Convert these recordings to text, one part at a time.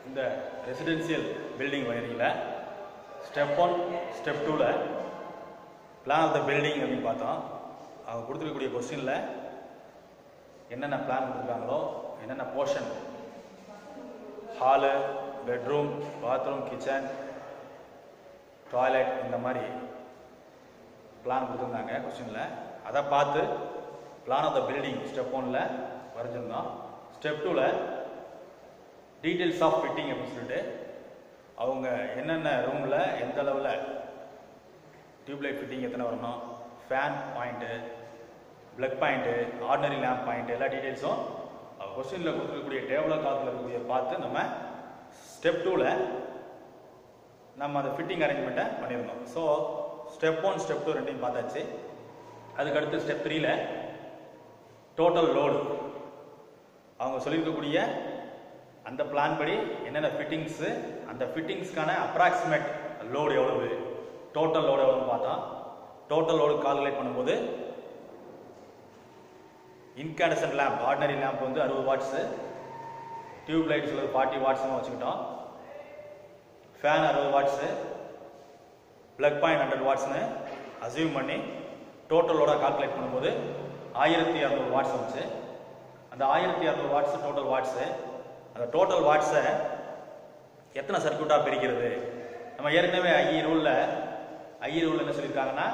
இந்த residential building வயரிங்கில் step one step டூவில் பிளான் ஆஃப் த பில்டிங் அப்படின்னு பார்த்தோம் அவங்க கொடுத்துருக்கக்கூடிய கொஸ்டினில் என்னென்ன பிளான் கொடுத்துருக்காங்களோ என்னென்ன portion hall bedroom bathroom kitchen toilet இந்த மாதிரி பிளான் கொடுத்துருந்தாங்க கொஸ்டினில் அதை பார்த்து plan of the building step ஒனில் வரைஞ்சிருந்தோம் ஸ்டெப் டூவில் டீட்டெயில்ஸ் ஆஃப் ஃபிட்டிங் அப்படின்னு சொல்லிட்டு அவங்க என்னென்ன ரூமில் எந்த அளவில் டியூப்லைட் ஃபிட்டிங் எத்தனை வரணும் fan point plug point ordinary lamp point எல்லா டீட்டெயில்ஸும் கொஸ்டினில் கொடுத்துருக்கக்கூடிய டேபிள் காலத்தில் இருக்கக்கூடிய பார்த்து நம்ம ஸ்டெப் டூவில் நம்ம அந்த ஃபிட்டிங் அரேஞ்ச்மெண்ட்டை பண்ணியிருந்தோம் so step one step two ரெண்டையும் பார்த்தாச்சு அதுக்கடுத்து ஸ்டெப் த்ரீல டோட்டல் லோடு அவங்க சொல்லியிருக்கக்கூடிய அந்த பிளான் படி என்னென்ன ஃபிட்டிங்ஸு அந்த ஃபிட்டிங்ஸ்க்கான அப்ராக்சிமேட் லோடு எவ்வளவு டோட்டல் லோடு எவ்வளோன்னு பார்த்தோம் டோட்டல் லோடு கால்குலேட் பண்ணும்போது இன்கேண்டசன்ட் லேம்ப் ஆர்டினரி லேம்ப் வந்து அறுபது வாட்ஸு டியூப் லைட் சொல்லுறது ஃபார்ட்டி வாட்ஸ்னு வச்சுக்கிட்டோம் ஃபேன் அறுபது வாட்ஸு ப்ளக் பாயிண்ட் ஹண்ட்ரட் வாட்ஸ்னு அசியூம் பண்ணி டோட்டலோட கால்குலேட் பண்ணும்போது ஆயிரத்தி இரநூறு வாட்ஸ் வந்துச்சு அந்த ஆயிரத்தி இரநூறு வாட்ஸ் டோட்டல் வாட்ஸு அந்த டோட்டல் வாட்ஸை எத்தனை சர்க்கியூட்டாக பிரிக்கிறது நம்ம ஏற்கனவே ஐஇ ரூலில் ஐஇ ரூல் என்ன சொல்லியிருக்காங்கன்னா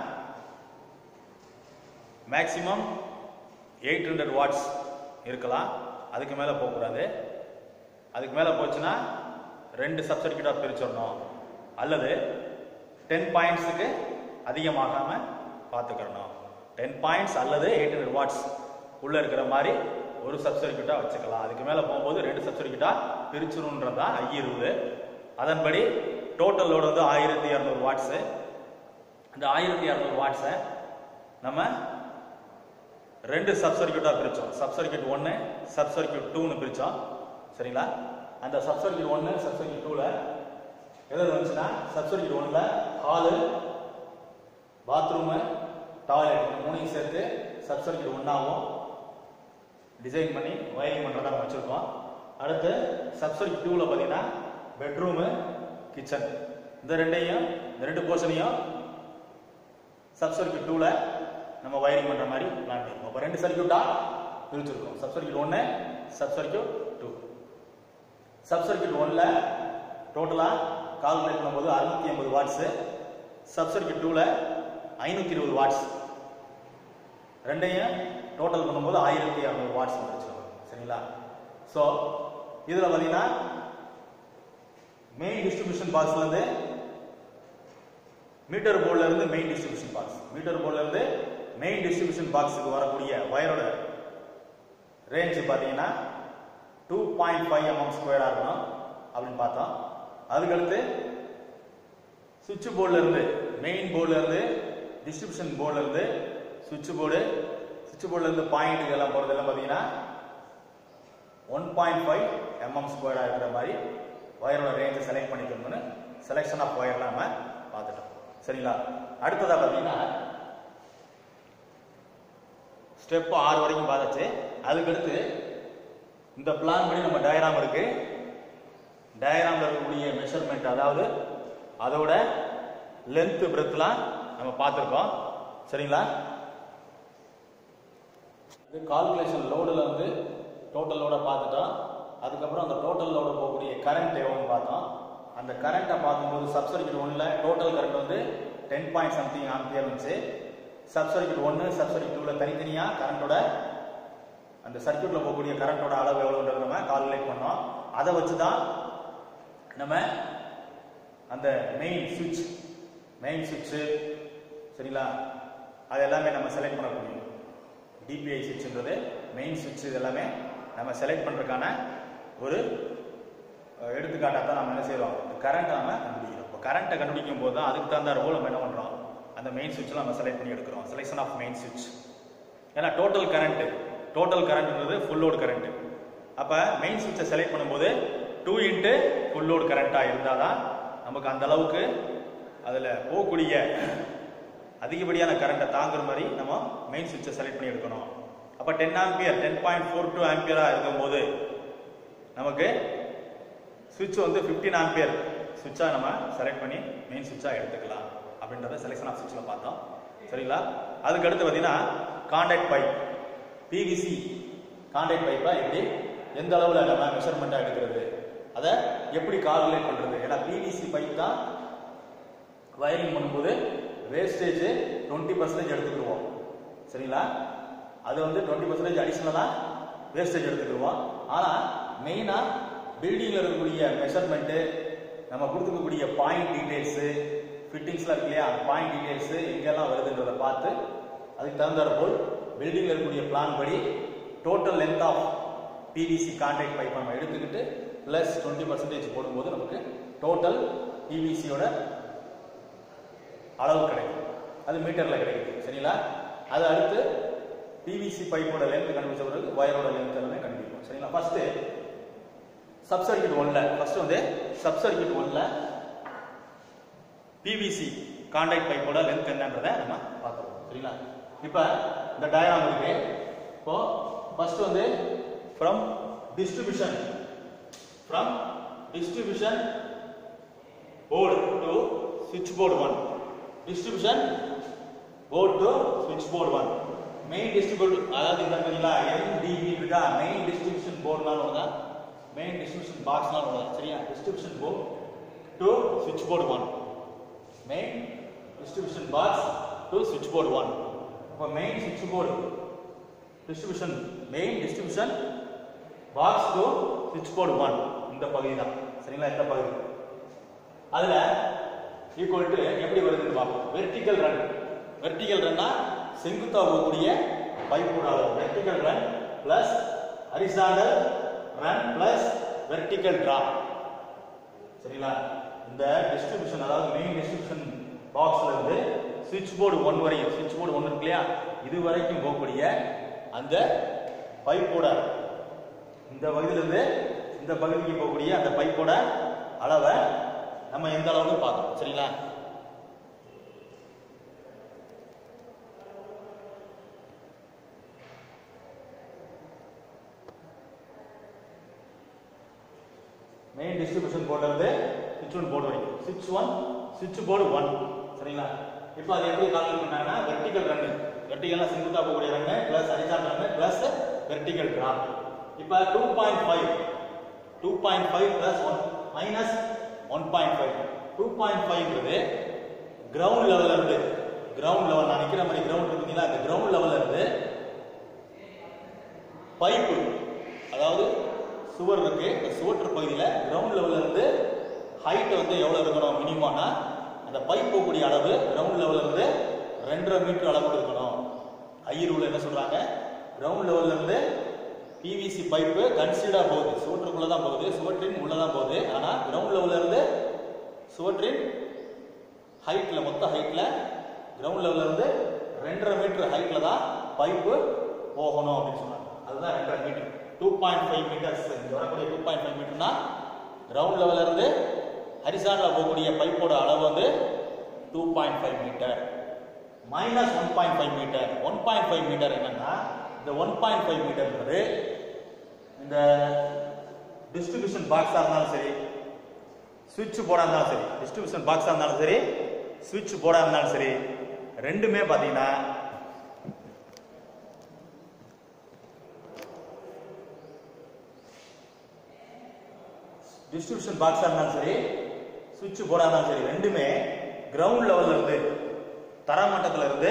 மேக்ஸிமம் எயிட் ஹண்ட்ரட் வாட்ஸ் இருக்கலாம் அதுக்கு மேலே போகக்கூடாது அதுக்கு மேலே போச்சுன்னா ரெண்டு சப் சர்க்கியூட்டாக பிரிச்சிடணும் அல்லது டென் பாயிண்ட்ஸுக்கு அதிகமாகாமல் பார்த்துக்கிறணும் டென் பாயிண்ட்ஸ் அல்லது எயிட் ஹண்ட்ரட் வாட்ஸ் உள்ளே இருக்கிற மாதிரி ஒரு சப் சர்க்கியூட்டாக வச்சுக்கலாம் அதுக்கு மேலே போகும்போது ரெண்டு சப் சர்க்கியூட்டாக பிரிச்சிடணுன்றது தான் ஐஇ ரூலு அதன்படி டோட்டல் லோடு வந்து ஆயிரத்தி இரநூறு வாட்ஸு அந்த ஆயிரத்தி இரநூறு வாட்ஸை நம்ம ரெண்டு சப் சர்க்கியூட்டாக பிரித்தோம் சப் சர்க்கியூட் ஒன்று சப் சர்க்கியூட் டூன்னு பிரித்தோம் சரிங்களா அந்த சப் சர்க்கியூட் ஒன்று சப் சர்க்கியூட் டூவில் எது வந்துச்சுன்னா சப் சர்க்கியூட் ஒன்றில் ஹாலு பாத்ரூமு டாய்லெட் இந்த மூணையும் சேர்த்து சப் சர்க்கியூட் ஒன்றாகவும் டிசைன் பண்ணி வயரிங் பண்ணுறதா நம்ம வச்சுருக்கோம் அடுத்து சப் சர்க்கியூட் டூவில் பார்த்தீங்கன்னா பெட்ரூமு கிச்சன் இந்த ரெண்டையும் இந்த ரெண்டு போர்ஷனையும் சப் சர்க்கியூட் டூவில் நம்ம வயரிங் பண்ணுற மாதிரி பிளான் பண்ணியிருக்கோம் அப்போ ரெண்டு சர்க்கியூட்டாக பிரிச்சிருக்கோம் சப் சர்க்கியூட் ஒன்று sub circuit two sub circuit ஒன்றில் டோட்டலாக கால்குலேட் பண்ணும்போது அறுநூத்தி ஐம்பது வாட்ஸு சப் சர்க்கியூட் டூவில் ஐநூற்றி இருபது வாட்ஸ் ரெண்டையும் டோட்டல் பண்ணும்போது ஆயிரத்தி இரநூறு வாட்ஸ் வந்துருச்சு சரிங்களா ஸோ இதில் பார்த்தீங்கன்னா மெயின் டிஸ்ட்ரிபியூஷன் பாக்ஸ்லேருந்து மீட்டர் போர்டில் இருந்து மெயின் டிஸ்ட்ரிபியூஷன் பாக்ஸ் மீட்டர் போர்டில் இருந்து மெயின் டிஸ்ட்ரிபியூஷன் பாக்ஸுக்கு வரக்கூடிய வயரோட ரேஞ்சு பார்த்தீங்கன்னா டூ பாயிண்ட் ஃபைவ் எம்எம் ஸ்கொயராக இருக்கணும் அப்படின்னு பார்த்தோம் அதுக்கடுத்து சுவிட்ச் போர்டில் இருந்து மெயின் போர்டில் இருந்து டிஸ்ட்ரிபியூஷன் போர்டில் இருந்து சுவிட்ச் போர்டு சுவிட்ச் போர்டில் இருந்து பாயிண்ட்டுக்கு எல்லாம் போகிறதெல்லாம் பார்த்தீங்கன்னா ஒன் பாயிண்ட் ஃபைவ் எம்எம் ஸ்கொயராக இருக்கிற மாதிரி ஒயரோட ரேஞ்சை செலக்ட் பண்ணிக்கணும்னு செலெக்ஷன் ஆஃப் ஒயர்லாம் நம்ம பார்த்துட்டோம் சரிங்களா அடுத்ததாக பார்த்தீங்கன்னா ஸ்டெப் ஆறு வரைக்கும் பார்த்தாச்சு அதுக்கடுத்து இந்த பிளான் படி நம்ம டயராம் இருக்கு டயராம்ல இருக்கக்கூடிய மெஷர்மெண்ட் அதாவது அதோட லென்த் பிரெத்லாம் நம்ம பார்த்துருக்கோம் சரிங்களா இது கால்குலேஷன் லோடில் வந்து டோட்டல் லோட பார்த்துட்டோம் அதுக்கப்புறம் அந்த டோட்டல் லோட போகக்கூடிய கரண்ட் எவ்வளோன்னு பார்த்தோம் அந்த கரண்ட்டை பார்க்கும்போது சப் சர்க்கியூட் ஒன்றில் டோட்டல் கரண்ட் வந்து டென் பாயிண்ட் சம்திங் ஆம்பியர் இருந்துச்சு சப் சர்க்கியூட் ஒன்று சப் சர்க்கியூட் டூவில் தனித்தனியாக கரண்டோட அந்த சர்க்கியூட்டில் போகக்கூடிய கரண்டோட அளவு எவ்வளோன்றது நம்ம கால்குலேட் பண்ணோம் அதை வச்சு தான் நம்ம அந்த மெயின் சுவிட்ச் மெயின் சுவிட்சு சரிங்களா அது எல்லாமே நம்ம செலக்ட் பண்ண முடியும் டிபிஐ சுவிட்சுன்றது மெயின் சுவிட்ச் இது எல்லாமே நம்ம செலக்ட் பண்ணுறதுக்கான ஒரு அஹ், எடுத்துக்காட்டாக தான் நம்ம என்ன செய்கிறோம் கரண்ட்டை நம்ம கண்டுபிடிக்கிறோம் இப்போ கரண்ட்டை கண்டுபிடிக்கும் போது தான் அதுக்கு தகுந்த ரோல் நம்ம என்ன பண்ணுறோம் அந்த மெயின் சுவிட்சில் நம்ம செலக்ட் பண்ணி எடுக்கிறோம் செலெக்ஷன் ஆஃப் மெயின் சுவிட்ச் ஏன்னா டோட்டல் கரண்ட் டோட்டல் கரண்ட்ன்றது ஃபுல் லோடு கரண்ட் அப்போ மெயின் சுவிட்சை செலக்ட் பண்ணும்போது டூ இன்ட்டு ஃபுல் லோடு கரண்ட்டாக இருந்தால் தான் நமக்கு அந்த அளவுக்கு அதில் போகக்கூடிய அதிகப்படியான கரண்ட்டை தாங்குற மாதிரி நம்ம மெயின் சுவிட்சை செலக்ட் பண்ணி எடுக்கணும் அப்போ ten ampere ten point four two ஆம்பியராக இருக்கும்போது நமக்கு சுவிட்ச் வந்து 15 ஆம்பியர் சுவிட்சா நம்ம செலக்ட் பண்ணி மெயின் சுவிட்சா எடுத்துக்கலாம் அப்படின்றத செலெக்ஷன் ஆஃப் சுவிட்சில் பார்த்தோம் சரிங்களா அதுக்கு அடுத்து பார்த்தீங்கன்னா கான்டாக்ட் பைப் பிவிசி கான்டாக்ட் பைப்பை எப்படி எந்த அளவில் நம்ம மெஷர்மெண்ட்டாக எடுக்கிறது அதை எப்படி கால்குலேட் பண்ணுறது ஏன்னா பிவிசி பைப் தான் வயரிங் பண்ணும்போது வேஸ்டேஜ் டுவெண்ட்டி பர்சன்டேஜ் எடுத்துக்கிடுவோம் சரிங்களா அது வந்து டுவெண்ட்டி பர்சன்டேஜ் அடிஷ்னலாக வேஸ்டேஜ் எடுத்துக்கிடுவோம் ஆனால் மெயினாக பில்டிங்கில் இருக்கக்கூடிய மெஷர்மெண்ட்டு நம்ம கொடுத்துக்கக்கூடிய பாயிண்ட் டீடைல்ஸு ஃபிட்டிங்ஸ்லாம் இருக்கு இல்லையா அந்த பாயிண்ட் டீடைல்ஸு எங்கெல்லாம் வருதுன்றதை பார்த்து அதுக்கு தகுந்தாற் போல் பில்டிங்கில் இருக்கக்கூடிய பிளான் படி total length of PVC contact pipe நம்ம எடுத்துக்கிட்டு ப்ளஸ் டுவெண்ட்டி பர்சன்டேஜ் போடும்போது நமக்கு டோட்டல் பிவிசியோட அளவு கிடைக்கும் அது மீட்டர்ல கிடைக்குது சரிங்களா அது அடுத்து பிவிசி பைப்போட லென்த் கண்டுபிடிச்ச பிறகு வயரோட லென்த் எல்லாமே கண்டுபிடிக்கும் சரிங்களா ஃபர்ஸ்ட் சப் சர்க்யூட் ஒன்ல ஃபர்ஸ்ட் வந்து சப் சர்க்யூட் ஒன்ல பிவிசி கான்டாக்ட் பைப்போட லென்த் என்னன்றதை நம்ம பார்த்துருவோம் சரிங்களா இப்போ இந்த டயக்ராம் இருக்கு இப்போ ஃபர்ஸ்ட் வந்து from distribution from distribution board to switchboard 1 distribution board to switchboard 1 main distribution அதாவது இந்த பாத்தீங்களா MDB இருக்கா main distribution board நால வருதா main distribution box நால வருதா சரியா distribution board to switchboard 1 main distribution box to switchboard 1 அப்ப main switchboard distribution main distribution box to switchboard 1 இந்த பகுதி தான் சரிங்களா இந்த பகுதி அதுல ஈக்குவல் டு எப்படி வருதுன்னு பார்ப்போம் வெர்டிக்கல் ரன் வெர்டிக்கல் ரன்னா செங்குத்தா போகக்கூடிய பைப்போட அளவு vertical run plus horizontal run plus vertical drop சரிங்களா இந்த டிஸ்ட்ரிபியூஷன் அதாவது மெயின் டிஸ்ட்ரிபியூஷன் பாக்ஸ்ல இருந்து சுவிட்ச் போர்டு ஒன் வரைக்கும் சுவிட்ச் போர்டு ஒன் இருக்கு இல்லையா இது வரைக்கும் போகக்கூடிய அந்த பைப்போட இந்த பகுதியிலிருந்து இந்த பகுதிக்கு போகக்கூடிய அந்த பைப்போட அளவை நம்ம எந்த அளவுக்கு பார்க்கணும் சரிங்களா மெயின் டிஸ்ட்ரிபியூஷன் போர்டுல இருந்து சுவிட்ச் ஒன் போர்டு வரைக்கும் சுவிட்ச் ஒன் சுவிட்ச் போர்டு ஒன் சரிங்களா இப்போ அது எப்படி கால்குலேட் பண்ணாங்கன்னா வெர்டிகல் ரன்னு வெர்டிகல்னா செங்குத்தா போகக்கூடிய run plus horizontal run plus vertical drop இப்போ two point five two point five plus one minus one point five two point ஃபைவ்ங்கிறது கிரவுண்ட் லெவல்ல இருந்து கிரவுண்ட் லெவல் நான் நிக்கிற மாதிரி கிரவுண்ட் இருக்குங்களா அந்த கிரவுண்ட் லெவல்ல இருந்து பைப்பு அதாவது சுவர் இருக்கு இந்த சுவற்று பகுதியில் கிரவுண்ட் லெவல்ல இருந்து ஹைட் வந்து எவ்வளவு இருக்கணும் மினிமம்னா அந்த பைப் போகக்கூடிய அளவு கிரவுண்ட் லெவல்ல இருந்து ரெண்டரை மீட்டர் அளவுக்கு இருக்கணும் ஐயர் என்ன சொல்றாங்க கிரவுண்ட் லெவல்ல இருந்து பிவிசி பைப்பு கன்சிடா போகுது சுவற்றுக்குள்ள தான் போகுது சுவற்றின் உள்ள தான் போகுது ஆனா கிரவுண்ட் லெவல்ல இருந்து சுவற்றின் ஹைட்ல மொத்த ஹைட்ல கிரவுண்ட் லெவல்ல இருந்து ரெண்டரை மீட்டர் ஹைட்ல தான் பைப்பு போகணும் அப்படின்னு சொன்னாங்க அதுதான் ரெண்டரை metre two point five metres இங்க வரக்கூடிய டூ பாயிண்ட் ஃபைவ் மீட்டர்னா கிரவுண்ட் லெவல்ல இருந்து ஹரிசாண்டல போகக்கூடிய பைப்போட அளவு வந்து two point five metre minus one point five metre one point five metre என்னன்னா இந்த ஒன் பாயிண்ட் ஃபைவ் மீட்டர்ன்றது இந்த டிஸ்ட்ரிபியூஷன் பாக்ஸா இருந்தாலும் சரி சுவிட்ச் போர்டா இருந்தாலும் சரி டிஸ்ட்ரிபியூஷன் பாக்ஸா இருந்தாலும் சரி சுவிட்ச் போர்டா இருந்தாலும் சரி ரெண்டுமே பாத்தீங்கன்னா டிஸ்ட்ரிபியூஷன் பாக்ஸா இருந்தாலும் சரி சுவிட்ச் போர்டா இருந்தாலும் சரி ரெண்டுமே கிரவுண்ட் லெவல்ல இருந்து தரமட்டத்துல இருந்து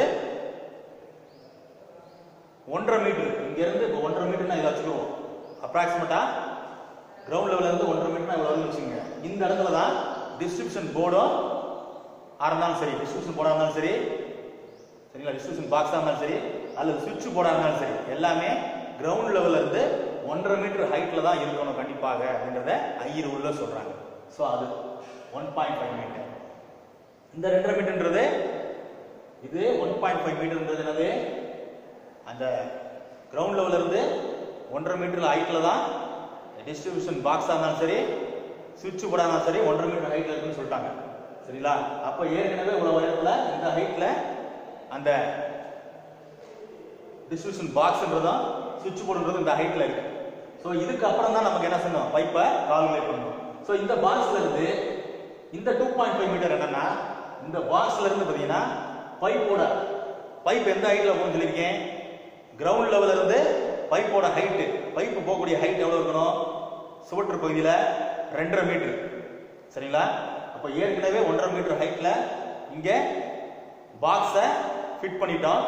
ஒன்றரை மீட்டர் இங்க இருந்து இப்போ ஒன்றரை மீட்டர் இதை வச்சுக்குவோம் அப்ராக்சிமேட்டா கிரவுண்ட் லெவல்ல இருந்து ஒன்றரை மீட்டர் இவ்வளவு வச்சுங்க இந்த இடத்துல தான் டிஸ்ட்ரிபியூஷன் போர்டும் இருந்தாலும் சரி டிஸ்ட்ரிபியூஷன் போர்டா இருந்தாலும் சரி சரிங்களா டிஸ்ட்ரிபியூஷன் பாக்ஸா இருந்தாலும் சரி அல்லது சுவிட்ச் போர்டா இருந்தாலும் சரி எல்லாமே கிரவுண்ட் லெவல்ல இருந்து ஒன்றரை மீட்டர் ஹைட்ல தான் இருக்கணும் கண்டிப்பாக அப்படின்றத ஐயர் உள்ள சொல்றாங்க ஸோ அது ஒன் பாயிண்ட் ஃபைவ் மீட்டர் இந்த ரெண்டரை மீட்டர்ன்றது இது ஒன் பாயிண்ட் ஃபைவ் மீட்டர்ன்றது என்னது அந்த கிரவுண்ட் லெவல்ல இருந்து ஒன்றரை மீட்டர் ஹைட்ல தான் டிஸ்ட்ரிபியூஷன் பாக்ஸா இருந்தாலும் சரி சுவிட்ச் போர்டா இருந்தாலும் சரி ஒன்றரை மீட்டர் ஹைட்ல இருக்குன்னு சொல்லிட்டாங்க சரிங்களா அப்ப ஏற்கனவே இவ்வளவு உயரத்துல இந்த ஹைட்ல அந்த டிஸ்ட்ரிபியூஷன் பாக்ஸ்ன்றதும் சுவிட்ச் போர்டுன்றது இந்த ஹைட்ல இருக்கு ஸோ இதுக்கு அப்புறம் தான் நமக்கு என்ன செய்யணும் பைப்பை கால்குலேட் பண்ணணும் ஸோ இந்த பாக்ஸ்ல இருந்து இந்த டூ பாயிண்ட் ஃபைவ் மீட்டர் என்னன்னா இந்த பாக்ஸ்ல இருந்து பார்த்தீங்கன்னா பைப்போட பைப் எந்த ஹைட்ல போகணும்னு சொல்லியிருக்கேன் கிரவுண்ட் லெவல்ல இருந்து பைப்போட ஹைட்டு பைப்பு போகக்கூடிய ஹைட் எவ்வளவு இருக்கணும் சுவற்று பகுதியில் ரெண்டரை மீட்டர் சரிங்களா அப்போ ஏற்கனவே ஒன்றரை மீட்டர் ஹைட்ல இங்க பாக்ஸை ஃபிட் பண்ணிட்டோம்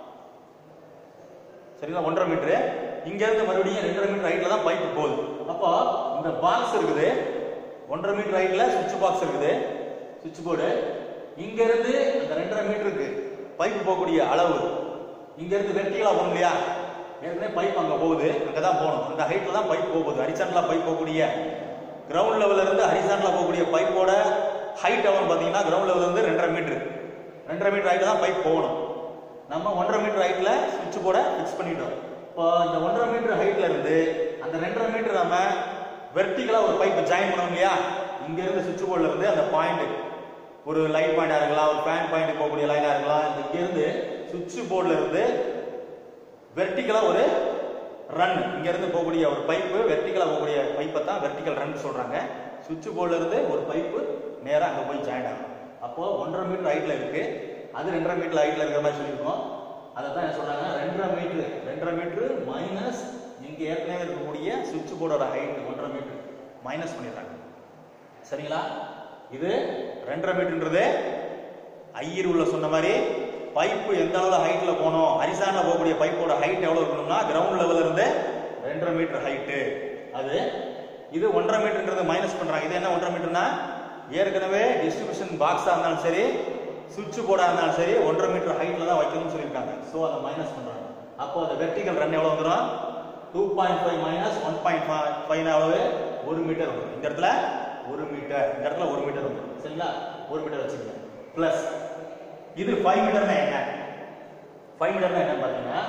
சரிங்களா ஒன்றரை மீட்டரு இங்க இருந்து மறுபடியும் ரெண்டரை மீட்டர் ஹைட்ல தான் பைப் போகுது அப்போ இந்த பாக்ஸ் இருக்குது ஒன்றரை மீட்டர் ஹைட்ல சுவிட்ச் பாக்ஸ் இருக்குது சுவிட்ச் போர்டு இங்க இருந்து அந்த ரெண்டரை மீட்டருக்கு பைப் போகக்கூடிய அளவு இங்க இருந்து வெர்டிகலா போகணும் இல்லையா ஏற்கனவே பைப் அங்க போகுது அங்க தான் போகணும் அந்த ஹைட்ல தான் பைப் போகுது ஹரிசாண்டலா பைப் போகக்கூடிய கிரவுண்ட் லெவல்ல இருந்து ஹரிசாண்டலா போகக்கூடிய பைப்போட ஹைட் எவ்வளவு பாத்தீங்கன்னா கிரவுண்ட் லெவல்ல இருந்து ரெண்டரை மீட்டர் ரெண்டரை மீட்டர் ஹைட்ல தான் பைப் போகணும் நம்ம ஒன்றரை மீட்டர் ஹைட்ல சுவிட்ச் போர்டை ஃபிக்ஸ் பண்ணிட்டோம் இப்போ இந்த ஒன்றரை மீட்டர் ஹைட்ல இருந்து அந்த ரெண்டரை மீட்டர் நம்ம வெர்டிகலா ஒரு பைப் ஜாயின் பண்ணோம் இல்லையா இங்க இருந்து சுவிட்ச் போர்டுல இருந்து அந்த பாயிண்ட் ஒரு லைட் பாயிண்டா இருக்கலாம் ஒரு ஃபேன் பாயிண்ட் போகக்கூடிய லைனா இருக்கலாம் இங்க இருந்து சுவிட்ச் போர்டுல இருந்து வெர்டிகலா ஒரு ரன் இங்க இருந்து போகக்கூடிய ஒரு பைப்பு வெர்டிகலா போகக்கூடிய பைப்பை தான் வெர்டிகல் ரன் சொல்றாங்க சுவிட்ச் போர்டுல இருந்து ஒரு பைப்பு நேரா அங்க போய் ஜாயின் ஆகும் அப்போ ஒன்றரை மீட்டர் ஹைட்ல இருக்கு அது ரெண்டரை மீட்டர் ஹைட்ல இருக்கிற மாதிரி சொல்லியிருக்கோம் அதை தான் என்ன சொல்றாங்க ரெண்டரை மீட்டர் ரெண்டரை மீட்டர் மைனஸ் இங்க ஏற்கனவே இருக்கக்கூடிய சுவிட்ச் போர்டோட ஹைட் ஒன்றரை மீட்டர் மைனஸ் பண்ணிடுறாங்க சரிங்களா இது ரெண்டரை மீட்டர்ன்றது ஐயர் உள்ள சொன்ன மாதிரி பைப்பு எந்த அளவுல ஹைட்ல போனோம் ஹரிசான போகக்கூடிய பைப்போட ஹைட் எவ்வளவு இருக்கணும்னா கிரவுண்ட் லெவல்ல இருந்து ரெண்டரை மீட்டர் ஹைட்டு அது இது ஒன்றரை மீட்டர்ன்றது மைனஸ் பண்றாங்க இது என்ன ஒன்றரை மீட்டர்னா ஏற்கனவே டிஸ்ட்ரிபியூஷன் பாக்ஸா இருந்தாலும் சரி சுவிட்ச் போர்டா இருந்தாலும் சரி ஒன்றரை மீட்டர் ஹைட்ல தான் வைக்கணும்னு சொல்லியிருக்காங்க ஸோ அதை மைனஸ் பண்றாங்க அப்போ அந்த வெர்டிகல் ரன் எவ்வளவு வந்துடும் two point five minus one point five எவ்வளவு ஒரு மீட்டர் வரும் இந்த இடத்துல ஒரு மீட்டர் இந்த இடத்துல ஒரு மீட்டர் வரும் சரிங்களா ஒரு மீட்டர் வச்சுக்கோங்க பிளஸ் இது ஃபைவ் மீட்டர்னா என்ன ஃபைவ் மீட்டர்னா என்ன பாத்தீங்கன்னா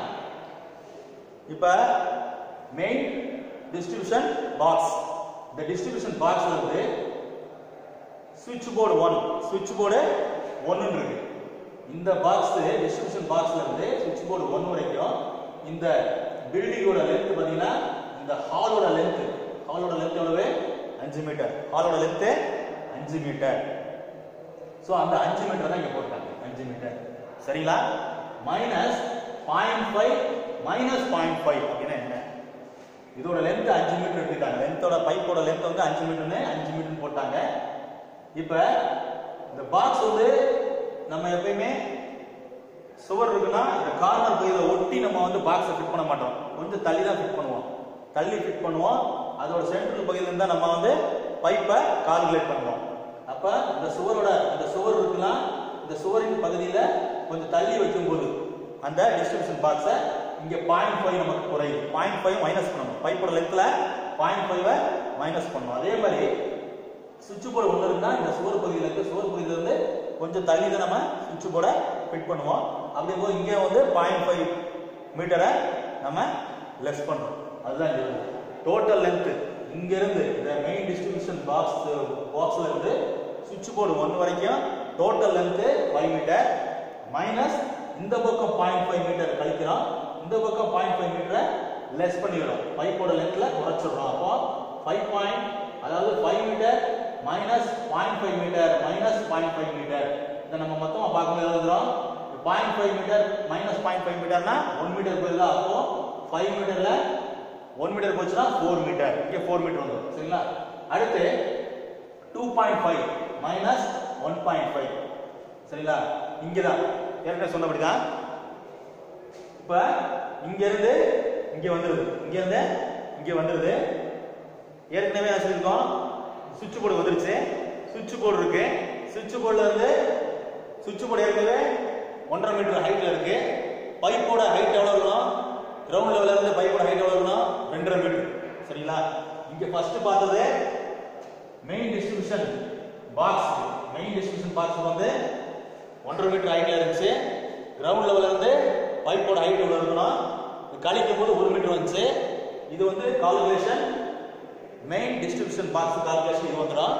இப்ப மெயின் டிஸ்ட்ரிபியூஷன் பாக்ஸ் இந்த டிஸ்ட்ரிபியூஷன் பாக்ஸ்ல இருந்து சுவிட்ச் போர்டு ஒன் சுவிட்ச் போர்டு ஒன்னு இருக்கு இந்த பாக்ஸ் டிஸ்ட்ரிபியூஷன் பாக்ஸ்ல இருந்து சுவிட்ச் போர்டு ஒன் வரைக்கும் இந்த பில்டிங்கோட லென்த் பாத்தீங்கன்னா இந்த ஹாலோட லென்த் ஹாலோட லென்த் எவ்வளவு அஞ்சு மீட்டர் ஹாலோட லென்த் அஞ்சு மீட்டர் ஸோ அந்த அஞ்சு மீட்டர் தான் இங்க போட்டாங்க அஞ்சு மீட்டர் சரிங்களா minus point five minus point five அப்படின்னா என்ன இதோட லென்த் அஞ்சு மீட்டர் எடுத்துட்டாங்க லென்த்தோட பைப்போட லென்த் வந்து அஞ்சு மீட்டர்னு அஞ்சு மீட்டர் போட்டாங்க இப்ப இந்த பாக்ஸ் வந்து நம்ம எப்பயுமே சுவர் இருக்குன்னா இந்த கார்னர் பகுதியை ஒட்டி நம்ம வந்து பாக்ஸை ஃபிட் பண்ண மாட்டோம் கொஞ்சம் தள்ளி தான் ஃபிட் பண்ணுவோம் தள்ளி ஃபிட் பண்ணுவோம் அதோட சென்ட்ரல் பகுதியில இருந்தா நம்ம வந்து பைப்பை கால்குலேட் பண்ணுவோம் அப்ப இந்த சுவரோட இந்த சுவர் இருக்குன்னா இந்த சுவரின் பகுதியில கொஞ்சம் தள்ளி வைக்கும்போது அந்த டிஸ்ட்ரிபியூஷன் பாக்ஸை இங்க பாயிண்ட் ஃபைவ் நமக்கு குறையுது பாயிண்ட் ஃபைவ் மைனஸ் பண்ணணும் பைப்போட லென்த்ல பாயிண்ட் ஃபைவ் மைனஸ் பண்ணணும் அதே மாதிரி சுவிட்ச் போர்டு ஒன்று இருந்தா இந்த சுவர் பகுதியில் இருக்கு சுவர் பகுதியில இருந்து கொஞ்சம் தள்ளி தான் நம்ம சுவிட்ச் போர்டை ஃபிட் பண்ணுவோம் அப்படிங்கும்போது இங்கே வந்து பாயிண்ட் ஃபைவ் மீட்டரை நம்ம லெஸ் பண்றோம் அதுதான் இது டோட்டல் லென்த் இங்க இருந்து இந்த மெயின் டிஸ்ட்ரிபியூஷன் பாக்ஸ் பாக்ஸ்ல இருந்து சுவிட்ச் போர்டு ஒன் வரைக்கும் total length five metre minus இந்த பக்கம் பாயிண்ட் ஃபைவ் மீட்டர் கழிக்கிறோம் இந்த பக்கம் பாயிண்ட் ஃபைவ் மீட்டரை லெஸ் பண்ணிடுறோம் பைப்போட லென்த்ல குறைச்சிடுறோம் அப்போ ஃபைவ் பாயிண்ட் அதாவது five metre minus point five metre minus point five metre இதை நம்ம மொத்தமா பார்க்கும்போது எழுதுறோம் point five metre minus point five மீட்டர்னா ஒன் மீட்டர் போயிருதா அப்போ ஃபைவ் மீட்டர்ல ஒன் மீட்டர் போச்சுன்னா ஃபோர் மீட்டர் இங்கே ஃபோர் மீட்டர் வந்துடும் சரிங்களா அடுத்து two point five minus one point five சரிங்களா இங்கே தான் ஏற்கனவே சொன்னபடி தான் இப்போ இங்க இருந்து இங்க வந்துருது இங்க இருந்து இங்க வந்துருது ஏற்கனவே நான் சொல்லியிருக்கோம் சுவிட்ச் போர்டு வந்துருச்சு சுவிட்ச் போர்டு இருக்கு சுவிட்ச் போர்டுல இருந்து சுவிட்ச் போர்டு ஏற்கனவே ஒன்றரை மீட்டர் ஹைட்ல இருக்கு பைப்போட ஹைட் எவ்வளவு இருக்கணும் கிரவுண்ட் லெவல்ல இருந்து பைப்போட ஹைட் எவ்வளவு இருக்கணும் ரெண்டரை மீட்டர் சரிங்களா இங்க ஃபர்ஸ்ட் பார்த்தது main distribution box main distribution box வந்து ஒன்றரை மீட்டர் ஹைட்ல இருந்துச்சு கிரவுண்ட் லெவல்ல இருந்து பைப்போட ஹைட் எவ்வளவு இருக்கணும் இது கழிக்கும் போது ஒரு மீட்டர் வந்துச்சு இது வந்து calculation main distribution box calculation இது வந்துடும்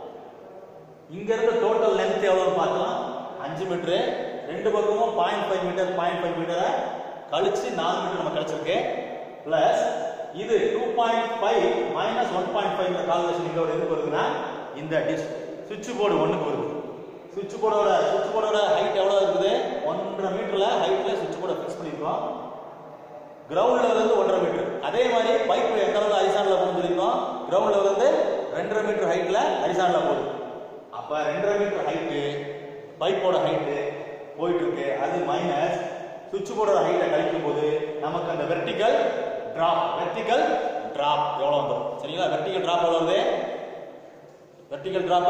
இங்க இருந்து டோட்டல் லென்த் எவ்வளவு பார்த்தோம் அஞ்சு மீட்டர் ரெண்டு பக்கமும் point five metre point five மீட்டரை கழிச்சு நாலு மீட்டர் நம்ம கழிச்சிருக்கு பிளஸ் இது two point five minus one point five calculation இங்க ஒரு எதுக்கு வருதுன்னா இந்த டிஷ் சுவிட்ச் போர்டு ஒண்ணுக்கு வருது சுவிட்ச் போர்டோட சுவிட்ச் போர்டோட ஹைட் எவ்வளவு இருக்குது ஒன்றரை மீட்டர்ல ஹைட்ல சுவிட்ச் போர்டை ஃபிக்ஸ் பண்ணிருக்கோம் கிரவுண்ட் லெவல்ல இருந்து ஒன்றரை மீட்டர் அதே மாதிரி பைப் எந்த அளவுக்கு ஹரிசான்ல போகணும்னு சொல்லியிருக்கோம் கிரவுண்ட் லெவல்ல இருந்து ரெண்டரை மீட்டர் ஹைட்ல ஹரிசான்ல போகுது அப்ப ரெண்டரை மீட்டர் ஹைட்டு பைப்போட ஹைட்டு போயிட்டு இருக்கு அது மைனஸ் சுவிட்ச் போர்டோட ஹைட்டை கழிக்கும் போது நமக்கு அந்த வெர்டிகல் டிராப் வெர்டிகல் டிராப் எவ்வளவு வந்துடும் சரிங்களா வெர்டிகல் டிராப் எவ்வளவு வருது வெர்டிகல் டிராப்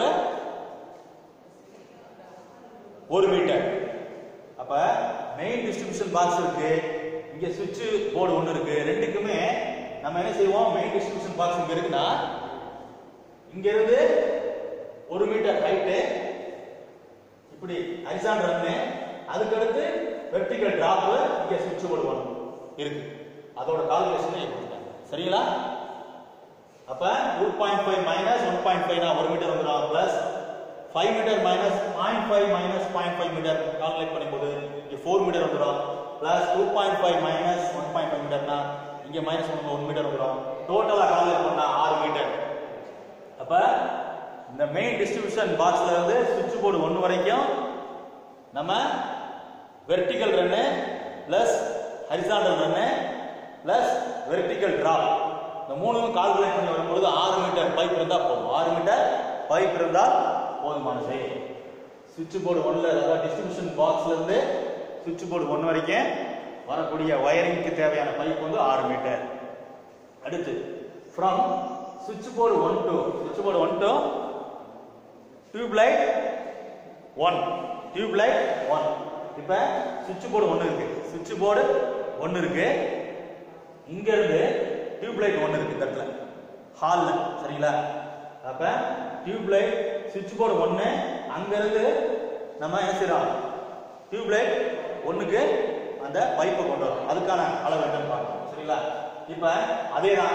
ஒரு மீட்டர் அப்ப மெயின் டிஸ்ட்ரிபியூஷன் பாக்ஸ் இருக்கு இங்க சுவிட்ச் போர்டு ஒன்னு இருக்கு ரெண்டுக்குமே நம்ம என்ன செய்வோம் மெயின் டிஸ்ட்ரிபியூஷன் பாக்ஸ் இங்க இருக்குன்னா இங்க இருந்து ஒரு மீட்டர் ஹைட்டு இப்படி ஹரிசான் ரன்னு அதுக்கு அடுத்து வெர்டிகல் டிராப் இங்க சுவிட்ச் போர்டு ஒன் இருக்கு அதோட கால்குலேஷன் கொடுத்துட்டாங்க சரிங்களா அப்ப two point five minus one point ஃபைவ்னா ஒரு மீட்டர் வந்துடும் plus five metre minus point five minus point five metre calculate பண்ணும்போது இங்கே ஃபோர் மீட்டர் வந்துடும் plus two point five minus one point five மீட்டர்னா இங்கே மைனஸ் ஒன் ஒன் மீட்டர் வந்துடும் டோட்டலாக கால்குலேட் பண்ணா ஆறு மீட்டர் அப்ப இந்த மெயின் டிஸ்ட்ரிபியூஷன் பாக்ஸ்ல இருந்து சுவிட்ச் போர்டு ஒன்று வரைக்கும் நம்ம vertical run plus horizontal run plus vertical drop இந்த மூணும் கால்குலேட் பண்ணி வரும்பொழுது ஆறு மீட்டர் பைப் இருந்தா போதும் ஆறு மீட்டர் பைப் இருந்தால் போதுமானது சுவிட்ச் போர்டு ஒன்ல அதாவது டிஸ்ட்ரிபியூஷன் பாக்ஸ்ல இருந்து சுவிட்ச் போர்டு ஒன்று வரைக்கும் வரக்கூடிய வயரிங்க்கு தேவையான பைப் வந்து ஆறு மீட்டர் அடுத்து ஃப்ரம் சுவிட்ச் போர்டு ஒன் டு சுவிட்ச் board one to tube light one tube light one இப்போ சுவிட்ச் போர்டு ஒன்று இருக்கு சுவிட்ச் போர்டு ஒன்று இருக்கு இங்க இருந்து டியூப் லைட் ஒன்று இருக்கு இந்த இடத்துல ஹால்ல சரிங்களா அப்ப டியூப் லைட் சுவிட்ச் போர்டு ஒன்று அங்க இருந்து நம்ம என்ன செய்யறோம் டியூப் லைட் ஒண்ணுக்கு அந்த பைப்பை கொண்டு வரோம் அதுக்கான அளவு என்னன்னு பார்க்கணும் சரிங்களா இப்ப அதே தான்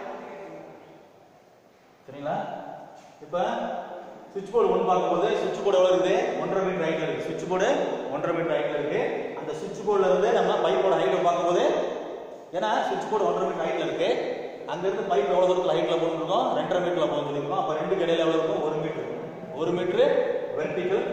சரிங்களா இப்ப சுவிட்ச் போர்டு ஒன்று பார்க்கும்போது சுவிட்ச் போர்டு எவ்வளவு இருக்குது ஒன்றரை மீட்டர் ஹைட்ல இருக்கு சுவிட்ச் போர்டு ஒன்றரை மீட்டர் ஹைட்ல இருக்கு அந்த சுவிட்ச் போர்டுல இருந்து நம்ம பைப்போட ஹைட்டை பார்க்கும்போது ஏன்னா சுவிட்ச் போர்டு ஒன்றரை மீட்டர் ஹைட்ல இருக்கு அங்க இருந்து பைப் எவ்வளவு தூரத்துல ஹைட்ல போட்டுருக்கோம் ரெண்டரை மீட்டர்ல போகணும் சொல்லியிருக்கோம் அப்ப ரெண்டு இடையில எவ்வளவு இருக்கும் ஒரு மீட்டர் ஒரு metre vertical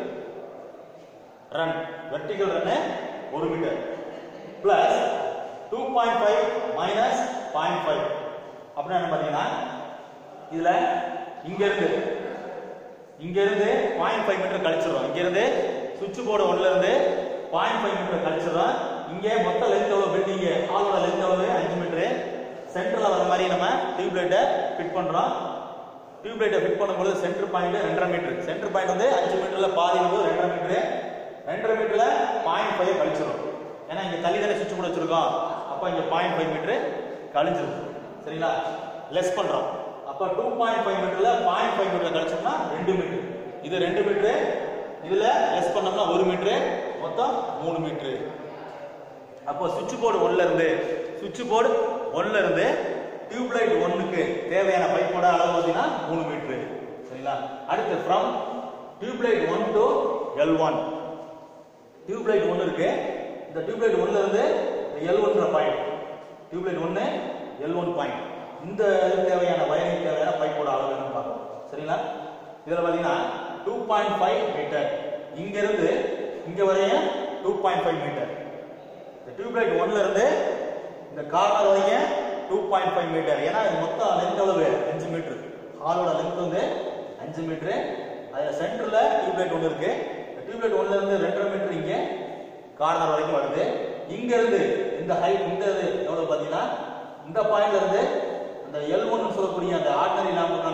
run vertical run ஒரு metre plus two point five minus point five அப்படின்னா என்ன பார்த்தீங்கன்னா இதுல இங்க இருந்து இங்க இருந்து பாயிண்ட் ஃபைவ் மீட்டர் கழிச்சிடும் இங்க இருந்து சுவிட்ச் போர்டு ஒன்ல இருந்து பாயிண்ட் ஃபைவ் மீட்டர் கழிச்சிடும் இங்க மொத்த லென்த் எவ்வளவு பில்டிங் ஹாலோட லென்த் எவ்வளவு அஞ்சு மீட்டர் சென்டர்ல வர மாதிரி நம்ம டியூப் லைட்டை ஃபிட் பண்றோம் டியூப் லைட்டை ஃபிட் பண்ணும்போது சென்டர் பாயிண்ட் ரெண்டரை மீட்டர் சென்டர் பாயிண்ட் வந்து அஞ்சு மீட்டர்ல பாதி போது ரெண்டரை மீட்டர் ரெண்டரை மீட்டர்ல பாயிண்ட் ஃபைவ் கழிச்சிடும் ஏன்னா இங்க தள்ளி தானே சுவிட்ச் போர்டு வச்சிருக்கோம் அப்ப இங்க பாயிண்ட் ஃபைவ் மீட்டர் கழிஞ்சிடும் சரிங்களா லெஸ் பண்றோம் அப்ப டூ பாயிண்ட் ஃபைவ் மீட்டர்ல பாயிண்ட் ஃபைவ் மீட்டர் கழிச்சோம்னா ரெண்டு மீட்டர் இது ரெண்டு மீட்டர் இதுல லெஸ் பண்ணோம்னா ஒரு மீட்டர் மொத்தம் மூணு மீட்டர் அப்போ சுவிட்ச் போர்டு ஒன்ல இருந்து சுவிட்ச் போர்டு ஒன்ல இருந்து டியூப் லைட் ஒன்னுக்கு தேவையான பைப்போட அளவு பார்த்தீங்கன்னா மூணு மீட்டர் சரிங்களா அடுத்து from tube light one to L one tube light ஒன்று இருக்கு இந்த டியூப் லைட் ஒன்ல இருந்து எல் ஒன்ற பாயிண்ட் டியூப் லைட் ஒன்று எல் ஒன் பாயிண்ட் இந்த இதுக்கு தேவையான வயரிங் தேவையான பைப்போட அளவு என்னன்னு பார்க்கணும் சரிங்களா இதுல பாத்தீங்கன்னா டூ பாயிண்ட் ஃபைவ் மீட்டர் இங்க இருந்து இங்க வரைய டூ பாயிண்ட் ஃபைவ் மீட்டர் இந்த டியூப் லைட் ஒன்ல இருந்து இந்த கார்னர் வரைக்கும் டூ பாயிண்ட் ஃபைவ் மீட்டர் ஏன்னா இது மொத்தம் லென்த் எவ்வளவு அஞ்சு மீட்டர் ஹாலோட லென்த் வந்து அஞ்சு மீட்டர் அதுல சென்டர்ல டியூப் லைட் ஒன்று இருக்கு டியூப் லைட் ஒன்ல இருந்து ரெண்டரை மீட்டர் இங்க கார்னர் வரைக்கும் வருது இங்க இருந்து இந்த ஹைட் இந்த இது எவ்வளவு பாத்தீங்கன்னா இந்த பாயிண்ட்ல இருந்து அந்த எல் ஒன்னு சொல்லக்கூடிய அந்த ஆர்டினரி லாம்புக்கான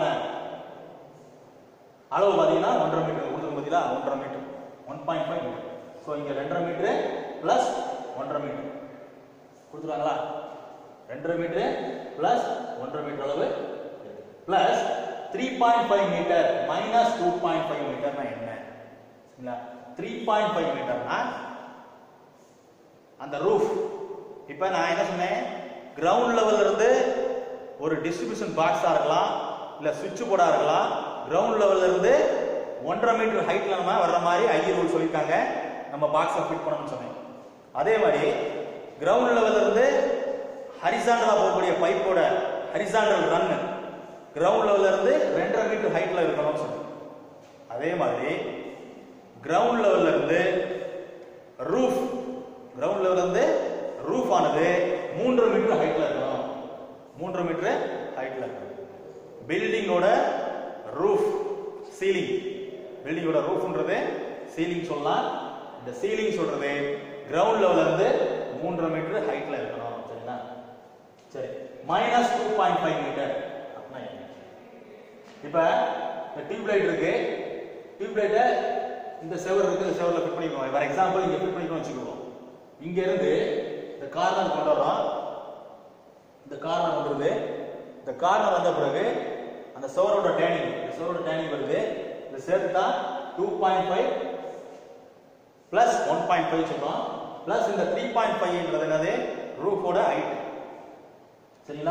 அளவு பாத்தீங்கன்னா ஒன்றரை மீட்டர் கொடுத்துருக்கு பாத்தீங்களா ஒன்றரை metre one point five metre so இங்க ரெண்டரை மீட்டர் பிளஸ் ஒன்றரை மீட்டர் கொடுத்துருவாங்களா ரெண்டரை மீட்டர் பிளஸ் ஒன்றரை மீட்டர் அளவு plus three point five metre minus two point five மீட்டர்னா என்ன சரிங்களா த்ரீ பாயிண்ட் ஃபைவ் மீட்டர்னா அந்த ரூஃப் இப்போ நான் என்ன சொன்னேன் கிரவுண்ட் லெவல்ல இருந்து ஒரு டிஸ்ட்ரிபியூஷன் பாக்ஸா இருக்கலாம் இல்ல சுவிட்ச் போர்டா இருக்கலாம் கிரவுண்ட் லெவல்ல இருந்து ஒன்றரை மீட்டர் ஹைட்ல நம்ம வர்ற மாதிரி ஐயர் ரூல் சொல்லியிருக்காங்க நம்ம பாக்ஸை ஃபிட் பண்ணணும்னு சொன்னேன் அதே மாதிரி கிரவுண்ட் லெவல்ல இருந்து ஹரிசாண்டலா போகக்கூடிய பைப்போட ஹரிசாண்டல் ரன் கிரவுண்ட் லெவல்ல இருந்து ரெண்டரை மீட்டர் ஹைட்ல இருக்கணும்னு சொன்னேன் அதே மாதிரி கிரவுண்ட் லெவல்ல இருந்து ரூஃப் கிரவுண்ட் லெவல்ல இருந்து ரூஃப் ஆனது மூன்று மீட்டர் ஹைட்ல இருக்கணும் மூன்று மீட்டர் ஹைட்ல இருக்கணும் பில்டிங்கோட ரூஃப் சீலிங் பில்டிங்கோட ரூஃப்ன்றது சீலிங் சொல்லலாம் இந்த சீலிங் சொல்றது கிரவுண்ட் லெவல்ல இருந்து மூன்றரை மீட்டர் ஹைட்ல இருக்கணும் சரிங்களா சரி minus two point five metre அப்படின்னா என்ன இப்போ இந்த டியூப் லைட் இருக்கு டியூப் லைட்டை இந்த செவர் இருக்கு இந்த செவரில் ஃபிட் பண்ணிக்குவோம் ஃபார் எக்ஸாம்பிள் இங்கே ஃபிட் பண்ணிக்கணும் வச்சுக்குவோம் இங்க இருந்து இந்த கார்னர் கொண்டு வரோம் இந்த கார்னர் கொண்டு வருது இந்த கார்னர் வந்த பிறகு அந்த செவரோட டேனிங் இந்த செவரோட டேனிங் வருது இந்த சேர்த்துட்டா two point five plus one point five சொல்றோம் பிளஸ் இந்த த்ரீ பாயிண்ட் ஃபைவ்ன்றது என்னது ரூஃபோட ஹைட் சரிங்களா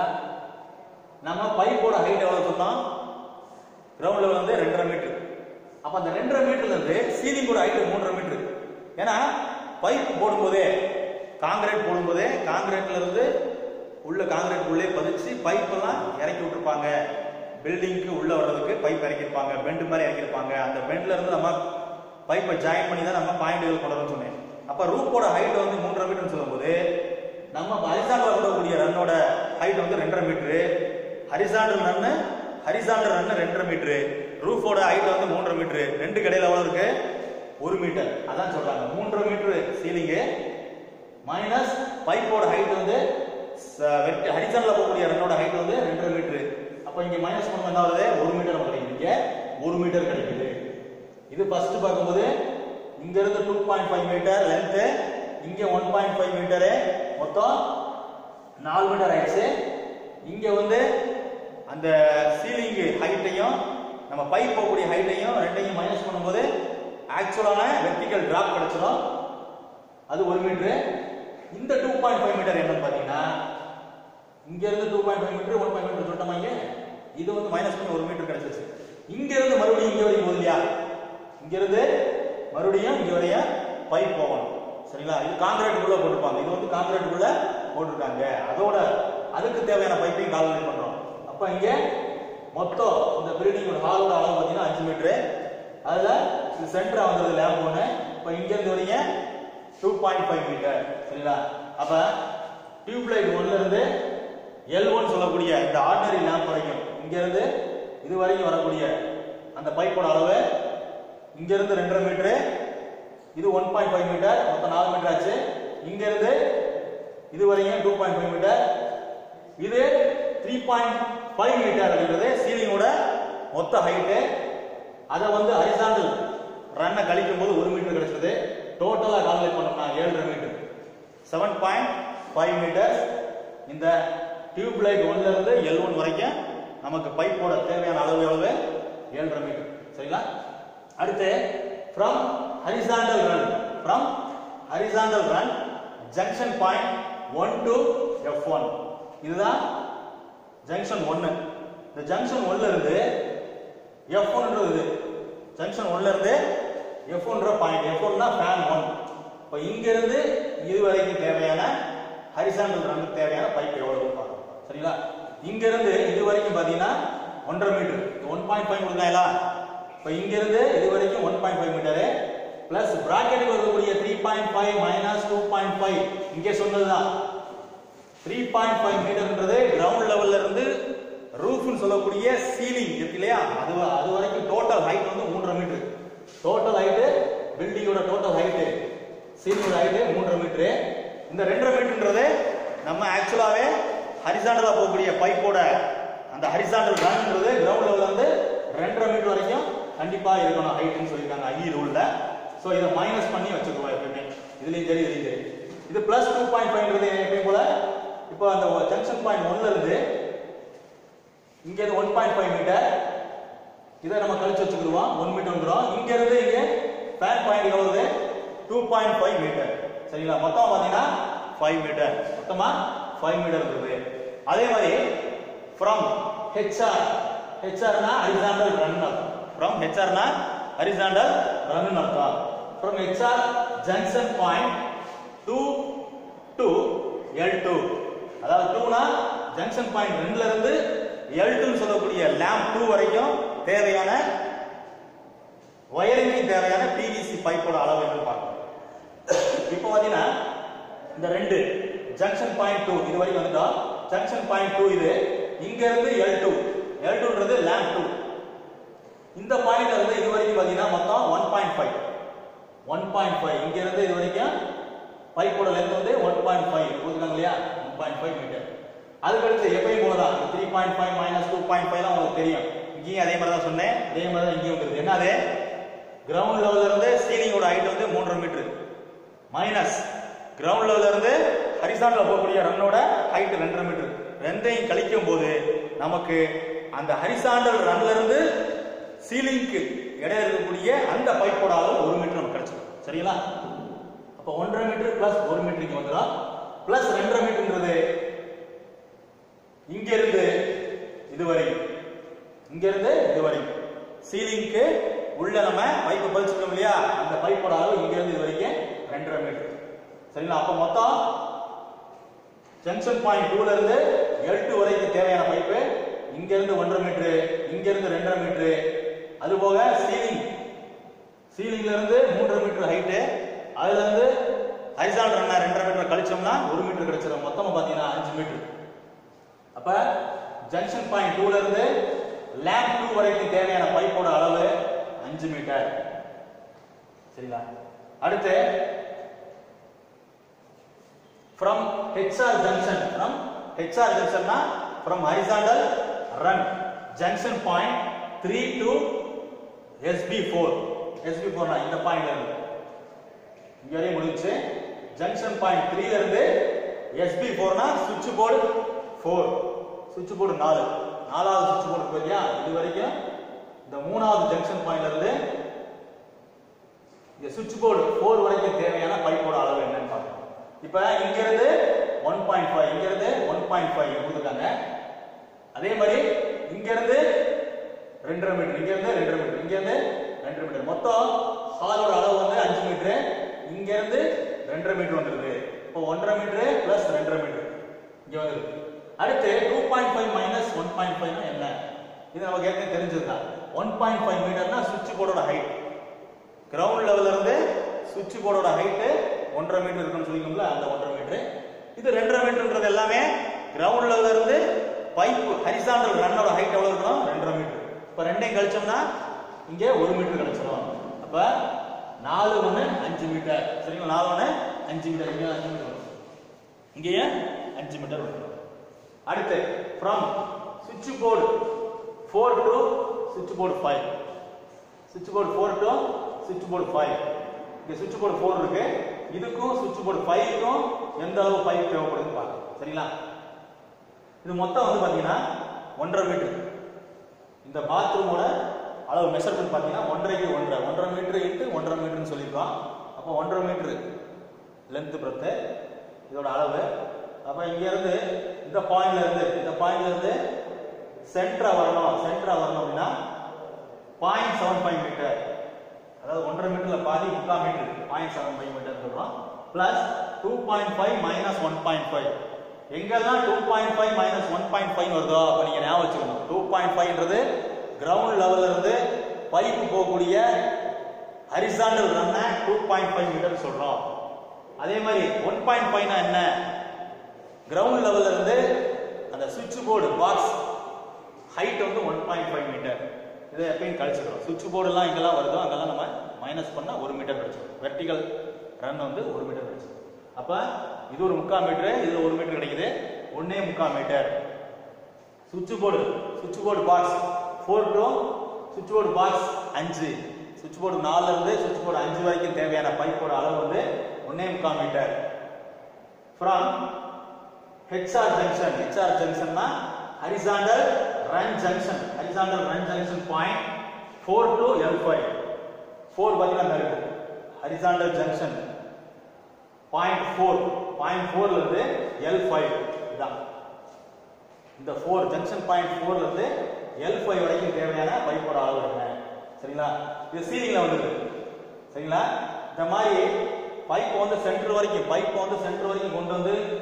நம்ம பைப்போட ஹைட் எவ்வளவு சொன்னோம் கிரவுண்ட் லெவல் வந்து ரெண்டரை மீட்டர் அப்ப அந்த ரெண்டரை மீட்டர்ல இருந்து சீலிங்கோட ஹைட் மூன்றரை மீட்டர் ஏன்னா பைப் போடும்போதே காங்கிரீட் போடும்போதே காங்கிரீட்ல இருந்து உள்ள காங்கிரீட் உள்ளே பதிச்சு பைப் எல்லாம் இறக்கி விட்டுருப்பாங்க பில்டிங்க்கு உள்ள வர்றதுக்கு பைப் இறக்கிருப்பாங்க பெண்ட் மாதிரி இறக்கிருப்பாங்க அந்த பெண்ட்ல இருந்து நம்ம பைப்பை ஜாயின் பண்ணி தான் நம்ம பாயிண்ட்கள் கொண்டு வரோம்னு சொன்னேன் அப்ப ரூப்போட ஹைட் வந்து மூன்றரை மீட்டர்னு சொல்லும்போது நம்ம ஹரிசாண்டல் வரக்கூடிய ரன்னோட ஹைட் வந்து ரெண்டரை metre horizontal run horizontal run ரெண்டரை மீட்டரு ரூஃபோட ஹைட் வந்து மூன்றரை மீட்டரு ரெண்டு கடையில் எவ்வளவு இருக்கு ஒரு மீட்டர் அதான் சொல்றாங்க மூன்றரை மீட்டர் சீலிங்கு மைனஸ் பைப்போட ஹைட் வந்து ஹரிசாண்டல் போகக்கூடிய ரன்னோட ஹைட் வந்து ரெண்டரை மீட்டரு அப்போ இங்க மைனஸ் பண்ண என்ன வருது ஒரு மீட்டர் நமக்கு கிடைக்குது இங்க ஒரு மீட்டர் கிடைக்குது இது ஃபர்ஸ்ட் பார்க்கும்போது இங்க இருந்து two point five metre length இங்க ஒன் பாயிண்ட் ஃபைவ் மீட்டரு மொத்தம் நாலு மீட்டர் ஆயிடுச்சு இங்க வந்து அந்த சீலிங் ஹைட்டையும் நம்ம பைப் போகக்கூடிய ஹைட்டையும் ரெண்டையும் மைனஸ் பண்ணும்போது ஆக்சுவலான வெர்டிகல் டிராப் கிடைச்சிடும் அது ஒரு மீட்டர் இந்த டூ பாயிண்ட் ஃபைவ் மீட்டர் என்னன்னு பாத்தீங்கன்னா இங்க இருந்து two point five metre one point metre சொல்லிட்டோமா இங்க இது வந்து மைனஸ் பண்ணி ஒரு மீட்டர் கிடைச்சிருச்சு இங்க இருந்து மறுபடியும் இங்க வரைக்கும் போகுது இல்லையா இங்க இருந்து மறுபடியும் இங்க வரைய பைப் போகணும் சரிங்களா இது காங்கிரீட் உள்ள போட்டிருப்பாங்க இது வந்து காங்கிரீட் உள்ள போட்டிருக்காங்க அதோட அதுக்கு தேவையான பைப்பையும் கால்குலேட் பண்றோம் அப்ப இங்க மொத்தம் இந்த பில்டிங்கோட ஹாலோட அளவு பார்த்தீங்கன்னா அஞ்சு மீட்டர் அதுல இது சென்டரா வந்தது லேப் ஒன்று இப்போ இங்க இருந்து வரீங்க டூ பாயிண்ட் ஃபைவ் மீட்டர் சரிங்களா அப்ப டியூப் லைட் ஒன்ல இருந்து எல் ஒன் சொல்லக்கூடிய இந்த ஆர்டினரி லேம்ப் வரைக்கும் இங்க இருந்து இது வரைக்கும் வரக்கூடிய அந்த பைப்போட அளவு இங்க இருந்து ரெண்டரை மீட்டரு இது ஒன் பாயிண்ட் ஃபைவ் மீட்டர் மொத்தம் நாலு மீட்டர் ஆச்சு இங்க இருந்து இது வரைக்கும் டூ பாயிண்ட் ஃபைவ் மீட்டர் இது த்ரீ பாயிண்ட் ஃபைவ் மீட்டர் அப்படின்றது சீலிங்கோட மொத்த ஹைட்டு அதை வந்து ஹரிசாண்டல் ரன்னை கழிக்கும் போது ஒரு மீட்டர் கிடைச்சது டோட்டலா கால்குலேட் பண்ணோம்னா ஏழரை metre seven point five metre இந்த டியூப் லைட் ஒன்ல இருந்து எல் ஒன் வரைக்கும் நமக்கு பைப்போட தேவையான அளவு எவ்வளவு ஏழரை மீட்டர் சரிங்களா அடுத்து from horizontal run from horizontal run junction point one to F one இதுதான் ஜங்ஷன் ஒன்னு இந்த ஜங்ஷன் ஒன்ல இருந்து எஃப் ஒன்ன்றது ஜங்ஷன் ஒன்ல இருந்து எஃப் ஒன்ற பாயிண்ட் எஃப் ஒன்னா ஃபேன் ஒன் இப்போ இங்க இருந்து இது வரைக்கும் தேவையான ஹரிசாண்டல் ரன் தேவையான பைப் எவ்வளவு பார்க்கணும் சரிங்களா இங்க இருந்து இது வரைக்கும் பாத்தீங்கன்னா ஒன்றரை மீட்டர் ஒன் பாயிண்ட் ஃபைவ் கொடுத்தாங்களா இப்போ இங்க இருந்து இது வரைக்கும் one point five metre plus பிராக்கெட்டுக்கு வரக்கூடிய three point five minus two point five இங்கே சொன்னதுதான் த்ரீ பாயிண்ட் ஃபைவ் மீட்டர்ன்றது கிரவுண்ட் லெவல்ல இருந்து ரூஃப்னு சொல்லக்கூடிய சீலிங் இருக்கு இல்லையா அது அது வரைக்கும் டோட்டல் ஹைட் வந்து மூன்றரை மீட்டர் டோட்டல் ஹைட்டு பில்டிங்கோட டோட்டல் ஹைட்டு சீலிங்கோட ஹைட்டு மூன்றரை மீட்டரு இந்த ரெண்டரை மீட்டர்ன்றது நம்ம ஆக்சுவலாவே ஹரிசாண்டலா போகக்கூடிய பைப்போட அந்த ஹரிசாண்டல் ரன்ன்றது கிரவுண்ட் லெவல்ல இருந்து ரெண்டரை மீட்டர் வரைக்கும் கண்டிப்பா இருக்கணும் ஹைட்னு சொல்லியிருக்காங்க ஐ ரூல்ல ஸோ இதை மைனஸ் பண்ணி வச்சுக்குவோம் எப்பயுமே இதுலயும் சரி இதுலயும் சரி இது பிளஸ் டூ பாயிண்ட் ஃபைவ்ன்றது எப்பயும் போல இப்போ அந்த ஜங்ஷன் பாயிண்ட் ஒன்ல இருந்து இங்க இருந்து ஒன் பாயிண்ட் ஃபைவ் மீட்டர் இதை நம்ம கழிச்சு வச்சுக்கிடுவோம் ஒன் மீட்டர் வந்துடும் இங்க இருந்து இங்க ஃபேன் பாயிண்ட் எவ்வளவு டூ பாயிண்ட் ஃபைவ் மீட்டர் சரிங்களா மொத்தம் பாத்தீங்கன்னா ஃபைவ் மீட்டர் மொத்தமா ஃபைவ் மீட்டர் இருக்குது அதே மாதிரி ஃப்ரம் ஹெச்ஆர் ஹெச்ஆர்னா ஹரிசாண்டல் ரன் அர்த்தம் ஃப்ரம் ஹெச்ஆர்னா ஹரிசாண்டல் ரன் அர்த்தம் from HR junction point two to L two அதாவது டூனா ஜங்ஷன் பாயிண்ட் ரெண்டுல இருந்து எல் டூன்னு சொல்லக்கூடிய லேம்ப் டூ வரைக்கும் தேவையான ஒயரிங்க்கு தேவையான பிவிசி பைப்போட அளவு என்று பார்க்கணும் இப்போ பாத்தீங்கன்னா இந்த ரெண்டு ஜங்ஷன் பாயிண்ட் டூ இது வரைக்கும் வந்துட்டோம் ஜங்ஷன் பாயிண்ட் டூ இது இங்க இருந்து எல் டூ எல் டூன்றது லேம்ப் டூ இந்த பாயிண்ட் இருந்து இது வரைக்கும் பாத்தீங்கன்னா மொத்தம் one point five one point five இங்க இருந்து இது வரைக்கும் பைப்போட லென்த் வந்து ஒன் பாயிண்ட் ஃபைவ் கொடுத்துருக்காங்க இல்லையா ஒன் பாயிண்ட் ஃபைவ் மீட்டர் அதுக்கடுத்து எப்பயும் போலதான் three point five minus two point five உங்களுக்கு தெரியும் இங்கேயும் அதே மாதிரி தான் சொன்னேன் அதே மாதிரி தான் இங்கேயும் இருக்குது என்னது கிரவுண்ட் லெவல்ல இருந்து சீலிங்கோட ஹைட் வந்து மூன்றரை மீட்டர் மைனஸ் கிரவுண்ட் லெவல்ல இருந்து ஹரிசாண்டல் போகக்கூடிய ரன்னோட ஹைட் ரெண்டரை மீட்டர் ரெண்டையும் கழிக்கும் போது நமக்கு அந்த ஹரிசாண்டல் ரன்ல இருந்து சீலிங்க்கு இடையில இருக்கக்கூடிய அந்த பைப்போட அளவு ஒரு மீட்டர் நமக்கு கிடைச்சிடும் சரிங்களா அப்ப ஒன்றரை மீட்டர் பிளஸ் ஒரு மீட்டருக்கு வந்துடும் பிளஸ் ரெண்டரை மீட்டர்ன்றது இங்க இருந்து இதுவரை இங்க இருந்து இதுவரை சீலிங்க்கு உள்ள நம்ம பைப் பதிச்சிருக்கோம் இல்லையா அந்த பைப்போட அளவு இங்க இருந்து இது வரைக்கும் ரெண்டரை மீட்டர் சரிங்களா அப்ப மொத்தம் ஜங்ஷன் பாயிண்ட் டூல இருந்து எல் டூ வரைக்கும் தேவையான பைப்பு இங்க இருந்து ஒன்றரை மீட்டர் இங்க இருந்து ரெண்டரை மீட்டர் அது போக சீலிங் சீலிங்ல இருந்து மூன்றரை மீட்டர் ஹைட்டு அதுல இருந்து ஹரிசால் ரன்னா ரெண்டரை மீட்டர் கழிச்சோம்னா ஒரு மீட்டர் கிடைச்சிடும் மொத்தமா பாத்தீங்கன்னா அஞ்சு மீட்டர் அப்ப ஜங்ஷன் பாயிண்ட் டூல இருந்து லேம்ப் டூ வரைக்கும் தேவையான பைப்போட அளவு அஞ்சு மீட்டர் சரிங்களா அடுத்து from HR junction from HR junction na from horizontal run junction point 3 to SB4 SB4 na இந்த பாயிண்ட்ல இருந்து இங்க வரையும் முடிஞ்சு ஜங்ஷன் பாயிண்ட் 3 ல இருந்து SB4 னா சுவிட்ச் போர்டு 4 சுவிட்ச் போர்டு 4 நாலாவது சுவிட்ச் போர்டு பாத்தியா இது வரைக்கும் இந்த மூணாவது ஜங்ஷன் பாயிண்ட்ல இருந்து இந்த சுவிட்ச் போர்டு 4 வரைக்கும் தேவையான பைப்போட அளவு என்னன்னு பார்க்கணும் இப்ப இங்க இருந்து 1.5 இங்க இருந்து 1.5 கொடுத்துருக்காங்க அதே மாதிரி இங்க இருந்து ரெண்டரை மீட்டர் இங்க இருந்து ரெண்டரை மீட்டர் இங்க இருந்து ரெண்டரை மீட்டர் மொத்தம் ஹாலோட அளவு வந்து அஞ்சு மீட்டர் இங்க இருந்து ரெண்டரை மீட்டர் வந்துருது இப்போ ஒன்றரை மீட்டர் பிளஸ் ரெண்டரை மீட்டர் இங்க வந்துருது அடுத்து two point five minus one point ஃபைவ்னா என்ன இது நமக்கு ஏற்கனவே தெரிஞ்சதுதான் ஒன் பாயிண்ட் ஃபைவ் மீட்டர்னா சுவிட்ச் போர்டோட ஹைட் கிரவுண்ட் லெவல்ல இருந்து சுவிட்ச் போர்டோட ஹைட்டு ஒன்றரை மீட்டர் இருக்குன்னு சொல்லிக்கோங்களா அந்த ஒன்றரை மீட்டர் இது ரெண்டரை மீட்டர்ன்றது எல்லாமே கிரவுண்ட் லெவல்ல இருந்து பைப் ஹரிசாண்டல் ரன்னோட ஹைட் எவ்வளவு இருக்கணும் ரெண்டரை மீட்டர் இப்போ ரெண்டையும் கழிச்சோம்னா இங்க ஒரு மீட்டர் கிடைச்சிடும் அப்ப நாலு ஒண்ணு அஞ்சு மீட்டர் சரிங்களா நாலு ஒண்ணு அஞ்சு மீட்டர் இங்க அஞ்சு மீட்டர் வரும் இங்கேயே அஞ்சு மீட்டர் வரும் அடுத்து ஃப்ரம் சுவிட்ச் போர்டு ஃபோர் டு சுவிட்ச் போர்டு ஃபைவ் சுவிட்ச் போர்டு ஃபோர் டு சுவிட்ச் போர்டு ஃபைவ் இங்க சுவிட்ச் போர்டு ஃபோர் இருக்கு இதுக்கும் சுவிட்ச் போர்டு ஃபைவ்க்கும் எந்த அளவு பைப் தேவைப்படுதுன்னு பார்க்கலாம் சரிங்களா இது மொத்தம் வந்து பாத்தீங்கன்னா ஒன்றரை மீட்டர் இந்த பாத்ரூமோட அளவு மெஷர்மெண்ட் பாத்தீங்கன்னா ஒன்றரைக்கு ஒன்றரை ஒன்றரை மீட்டர் இன்ட்டு ஒன்றரை மீட்டர்னு சொல்லியிருக்கோம் அப்போ ஒன்றரை மீட்டர் லென்த் பிரத்து இதோட அளவு அப்ப இங்க இருந்து இந்த பாயிண்ட்ல இருந்து இந்த பாயிண்ட்ல இருந்து சென்டரா வரணும் சென்டரா வரணும் அப்படின்னா பாயிண்ட் செவன் ஃபைவ் மீட்டர் அதாவது ஒன்றரை மீட்டர்ல பாதி முக்கால் metre point seven five metre சொல்றோம் plus two point five minus one point five எங்கெல்லாம் two point five minus one point five வருதோ அப்போ நீங்க ஞாபகம் வச்சுக்கணும் டூ பாயிண்ட் ஃபைவ்ன்றது கிரவுண்ட் லெவல்ல இருந்து பைப் போகக்கூடிய ஹரிசாண்டல் ரன்ன டூ பாயிண்ட் ஃபைவ் மீட்டர் சொல்றோம் அதே மாதிரி ஒன் பாயிண்ட் ஃபைவ்னா என்ன கிரவுண்ட் லெவல்ல இருந்து அந்த சுவிட்ச் போர்டு பாக்ஸ் ஹைட் வந்து ஒன் பாயிண்ட் ஃபைவ் மீட்டர் இதை எப்பயும் கழிச்சிடும் சுவிட்ச் போர்டுலாம் எங்கெல்லாம் வருதோ அங்கெல்லாம் நம்ம மைனஸ் பண்ணா ஒரு மீட்டர் கிடைச்சிடும் வெர்டிகல் ரன் வந்து ஒரு மீட்டர் கிடைச்சிடும் அப்ப இது ஒரு முக்கால் மீட்டர் இது ஒரு மீட்டர் கிடைக்குது ஒன்னே முக்கால் மீட்டர் சுவிட்ச் போர்டு சுவிட்ச் போர்டு பாக்ஸ் ஃபோர் டு சுவிட்ச் போர்டு பாக்ஸ் அஞ்சு சுவிட்ச் போர்டு நாலுல இருந்து சுவிட்ச் போர்டு அஞ்சு வரைக்கும் தேவையான பைப்போட அளவு வந்து ஒன்னே முக்கால் metre from HR junction HR ஜங்ஷன்னா horizontal run junction horizontal run junction point four to L five four பார்த்தீங்கன்னா இருக்கு horizontal junction point four point ஃபோர்ல இருந்து எல் ஃபைவ் இதான் இந்த ஃபோர் ஜங்ஷன் பாயிண்ட் ஃபோர்ல இருந்து எல் ஃபைவ் வரைக்கும் தேவையான பைப்போட அளவு என்ன சரிங்களா இது சீலிங்ல வந்துருக்கு சரிங்களா இந்த மாதிரி பைப் வந்து சென்டர் வரைக்கும் பைப் வந்து சென்டர் வரைக்கும் கொண்டு வந்து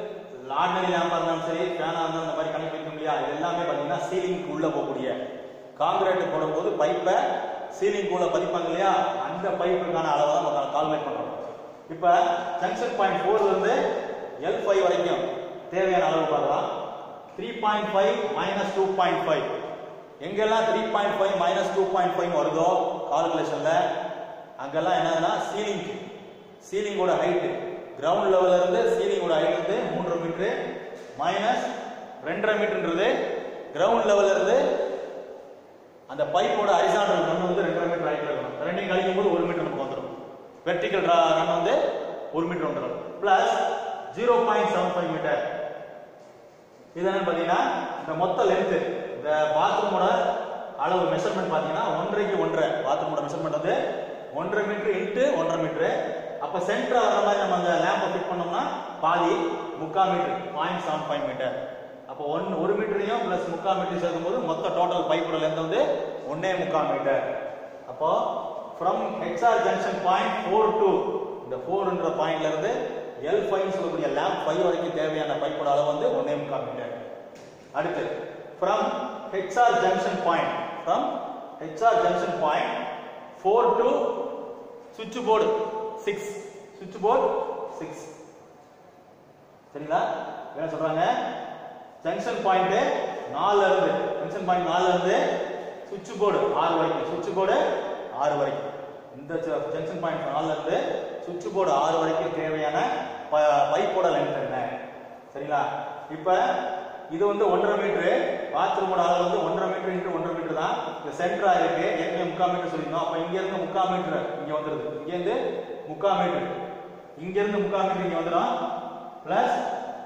ஆர்டினரி லேம்பா இருந்தாலும் சரி ஃபேனா இருந்தாலும் இந்த மாதிரி கனெக்ட் பண்ணிக்க இல்லையா இது எல்லாமே பார்த்தீங்கன்னா சீலிங்க்கு உள்ள போகக்கூடிய காங்கிரீட் போடும்போது பைப்பை சீலிங் உள்ள பதிப்பாங்க இல்லையா அந்த பைப்புக்கான அளவை தான் நம்ம கால்குலேட் பண்றோம் இப்போ ஜங்ஷன் பாயிண்ட் ஃபோர்ல இருந்து எல் ஃபைவ் வரைக்கும் தேவையான அளவு பார்க்கலாம் three point five minus two point five எங்கெல்லாம் three point five minus two point five வருதோ கால்குலேஷன்ல அங்கெல்லாம் என்னதுன்னா சீலிங் சீலிங்கோட ஹைட் கிரவுண்ட் லெவல்ல இருந்து சீலிங்கோட ஹைட் வந்து மூன்று மீட்டரு மைனஸ் ரெண்டரை மீட்டர்ன்றது கிரவுண்ட் லெவல்ல இருந்து அந்த பைப்போட ஹரிசாண்டல் ரன் வந்து ரெண்டரை மீட்டர் ஹைட்ல இருக்கணும் ரெண்டையும் கழிக்கும் போது ஒரு மீட்டர் நமக்கு வந்துடும் வெர்டிகல் ரன் வந்து ஒரு மீட்டர் வந்துடும் plus zero point seven five metre இது என்னன்னு பார்த்தீங்கன்னா இந்த மொத்த லென்த் இந்த பாத்ரூமோட அளவு மெஷர்மெண்ட் பார்த்தீங்கன்னா ஒன்றரைக்கு ஒன்றரை பாத்ரூமோட மெஷர்மெண்ட் வந்து ஒன்றரை மீட்டர் இன்ட்டு ஒன்றரை மீட்டர் அப்போ சென்டர் வர மாதிரி நம்ம அந்த லேம்பை ஃபிட் பண்ணோம்னா பாதி முக்கால் metre point seven five metre அப்போ ஒன் ஒரு மீட்டரையும் பிளஸ் முக்கால் மீட்டர் சேர்க்கும்போது மொத்த டோட்டல் பைப்போட லென்த் வந்து ஒன்னே முக்கால் மீட்டர் அப்போ from HR junction point four to இந்த ஃபோர்ன்ற பாயிண்ட்ல இருந்து எல் ஃபைவ் சொல்லக்கூடிய லேம்ப் ஃபைவ் வரைக்கும் தேவையான பைப்போட அளவு வந்து ஒன்னே முக்கால் மீட்டர் அடுத்து from HR junction point from HR junction point four to சுவிட்ச் போர்டு சிக்ஸ் சுவிட்ச் போர்டு சிக்ஸ் சரிங்களா என்ன சொல்றாங்க ஜங்ஷன் பாயிண்ட் நாலுல இருந்து ஜங்ஷன் பாயிண்ட் நாலுல இருந்து சுவிட்ச் போர்டு ஆறு வரைக்கும் சுவிட்ச் போர்டு ஆறு வரைக்கும் இந்த ஜங்ஷன் பாயிண்ட் நாலுல இருந்து சுவிட்ச் போர்டு ஆறு வரைக்கும் தேவையான பைப்போட லென்த் என்ன சரிங்களா இப்ப இது வந்து ஒன்றரை மீட்டரு பாத்ரூமோட அளவு வந்து ஒன்றரை மீட்டர் இன்ட்டு ஒன்றரை மீட்டர் தான் இது சென்டரா இருக்கு ஏற்கனவே முக்கால் மீட்டர் சொல்லியிருந்தோம் அப்ப இங்க இருந்து முக்கால் மீட்டர் இங்க வந்துருது இங்க இருந்து முக்கால் மீட்டர் இங்க இருந்து முக்கால் மீட்டர் இங்க வந்துடும் பிளஸ்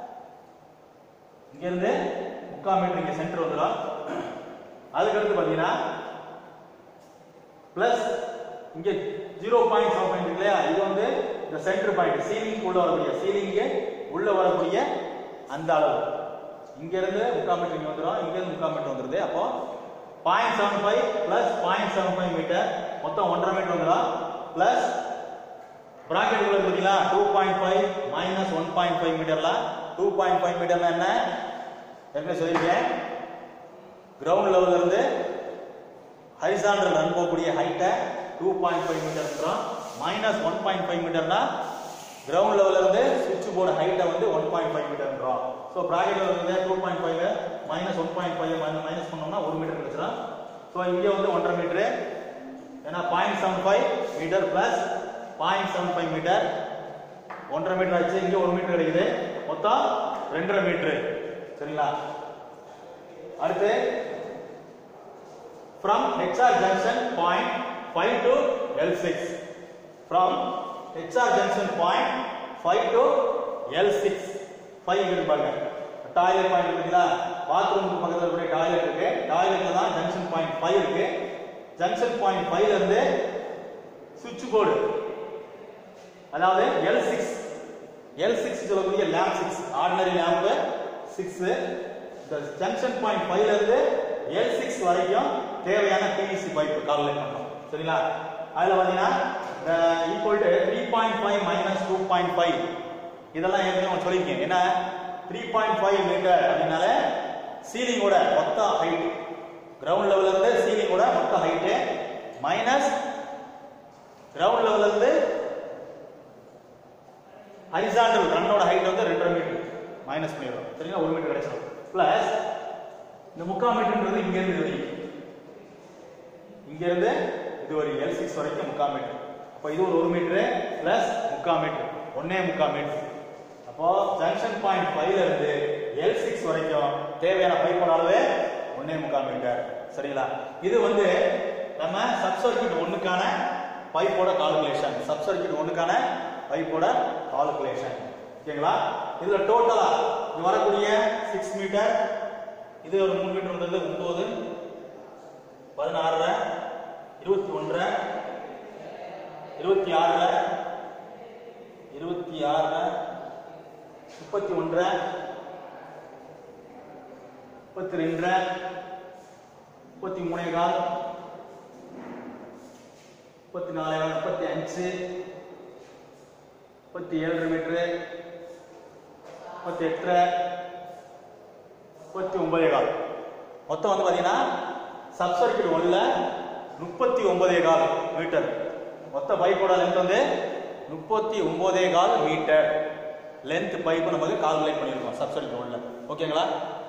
இங்க இருந்து முக்கால் மீட்டர் இங்க சென்டர் வந்துடும் அதுக்கடுத்து பாத்தீங்கன்னா பிளஸ் இங்க ஜீரோ பாயிண்ட் செவன் பாயிண்ட் இல்லையா இது வந்து இந்த சென்டர் பாயிண்ட் சீலிங் உள்ள வரக்கூடிய சீலிங்கு உள்ள வரக்கூடிய அந்த அளவு இங்க இருந்து முக்கால் மீட்டர் இங்க வந்துடும் இங்க இருந்து முக்கால் மீட்டர் வந்துருது அப்போ point seven five plus point seven five metre மொத்தம் ஒன்றரை மீட்டர் வந்துடும் பிளஸ் பிராக்கெட் உள்ள பார்த்தீங்களா two point five minus one point five மீட்டர்ல டூ பாயிண்ட் ஃபைவ் மீட்டர்னா என்ன ஏற்கனவே சொல்லியிருக்கேன் கிரவுண்ட் லெவல்ல இருந்து ஹரிசாண்டல் ரன் போகக்கூடிய ஹைட்டை two point five metre minus one point five மீட்டர்னா கிரவுண்ட் லெவல்ல இருந்து சுவிட்ச் போர்டு ஹைட்டை வந்து ஒன் பாயிண்ட் ஃபைவ் மீட்டர்ன்றோம் ஸோ ப்ராக்கெட்ல இருந்து two point five minus one point five minus பண்ணோம்னா ஒரு மீட்டர் கிடைச்சிடும் ஸோ இங்கே வந்து ஒன்றரை மீட்டரு ஏன்னா point seven five metre plus point seven five metre ஒன்றரை மீட்டர் ஆச்சு இங்கே ஒரு மீட்டர் கிடைக்குது மொத்தம் ரெண்டரை மீட்டரு சரிங்களா அடுத்து from HR junction point 5 to L6 from HR junction point 5 to L6 5 இருக்கு பாருங்க டாய்லெட் பாயிண்ட் இருக்குங்களா பாத்ரூமுக்கு பக்கத்துல இருக்கிற டாய்லெட் இருக்கு டாய்லெட்ல தான் ஜங்ஷன் பாயிண்ட் 5 இருக்கு ஜங்ஷன் பாயிண்ட் 5 ல இருந்து சுவிட்ச் போர்டு அதாவது L6 L6 சொல்லக்கூடிய லேம்ப் 6 ஆர்டினரி லேம்ப் 6 இந்த ஜங்ஷன் பாயிண்ட் 5 ல இருந்து L6 வரைக்கும் தேவையான பிவிசி பைப் கால்குலேட் பண்ணோம் சரிங்களா அதுல பாத்தீங்கன்னா இந்த equal to three point five minus two point five இதெல்லாம் ஏற்கனவே சொல்லியிருக்கேன் என்ன த்ரீ பாயிண்ட் ஃபைவ் மீட்டர் அப்படின்னால சீலிங்கோட மொத்த ஹைட் கிரவுண்ட் லெவல்ல இருந்து சீலிங்கோட மொத்த ஹைட்டு மைனஸ் கிரவுண்ட் லெவல்ல இருந்து ஹரிசாண்டல் ரன்னோட ஹைட் வந்து ரெண்டரை மீட்டர் மைனஸ் பண்ணிடுறோம் சரிங்களா ஒரு மீட்டர் கிடைச்சிடும் பிளஸ் இந்த முக்கால் மீட்டர்ன்றது இங்க இருந்து இது வரைக்கும் இங்க இருந்து இது ஒரு எல் சிக்ஸ் வரைக்கும் முக்கால் மீட்டர் அப்போ இது ஒரு ஒரு மீட்டரு பிளஸ் முக்கால் மீட்டர் ஒன்னே முக்கால் மீட்டர் அப்போ ஜங்ஷன் பாயிண்ட் ஃபைவ்ல இருந்து எல் சிக்ஸ் வரைக்கும் தேவையான பைப்போட அளவு ஒன்னே முக்கால் மீட்டர் சரிங்களா இது வந்து நம்ம சப் சர்க்யூட் ஒண்ணுக்கான பைப்போட கால்குலேஷன் சப் சர்க்யூட் ஒண்ணுக்கான பைப்போட கால்குலேஷன் ஓகேங்களா இதுல டோட்டலா இது வரக்கூடிய சிக்ஸ் மீட்டர் இது ஒரு மூணு மீட்டர் வந்தது ஒன்பது பதினாறு இருபத்தி ஒன்று இருபத்தி ஆறுல இருபத்தி ஆறுல முப்பத்தி ஒன்று முப்பத்தி ரெண்டு முப்பத்தி மூணே கால் முப்பத்தி நாலே கால் முப்பத்தி அஞ்சு முப்பத்தி ஏழு மீட்ரு முப்பத்தி எட்டரை முப்பத்தி ஒன்பதே கால் மொத்தம் வந்து பார்த்தீங்கன்னா சப் சர்க்கியூட் ஒன்ல முப்பத்தி ஒன்பதே கால் மீட்டர் மொத்த பைப்போட லென்த் வந்து முப்பத்தி ஒன்பதே கால் மீட்டர் லென்த் பைப்பு நமக்கு கால்குலேட் பண்ணியிருக்கோம் சப் சர்க்கியூட் ஒன்ல ஓகேங்களா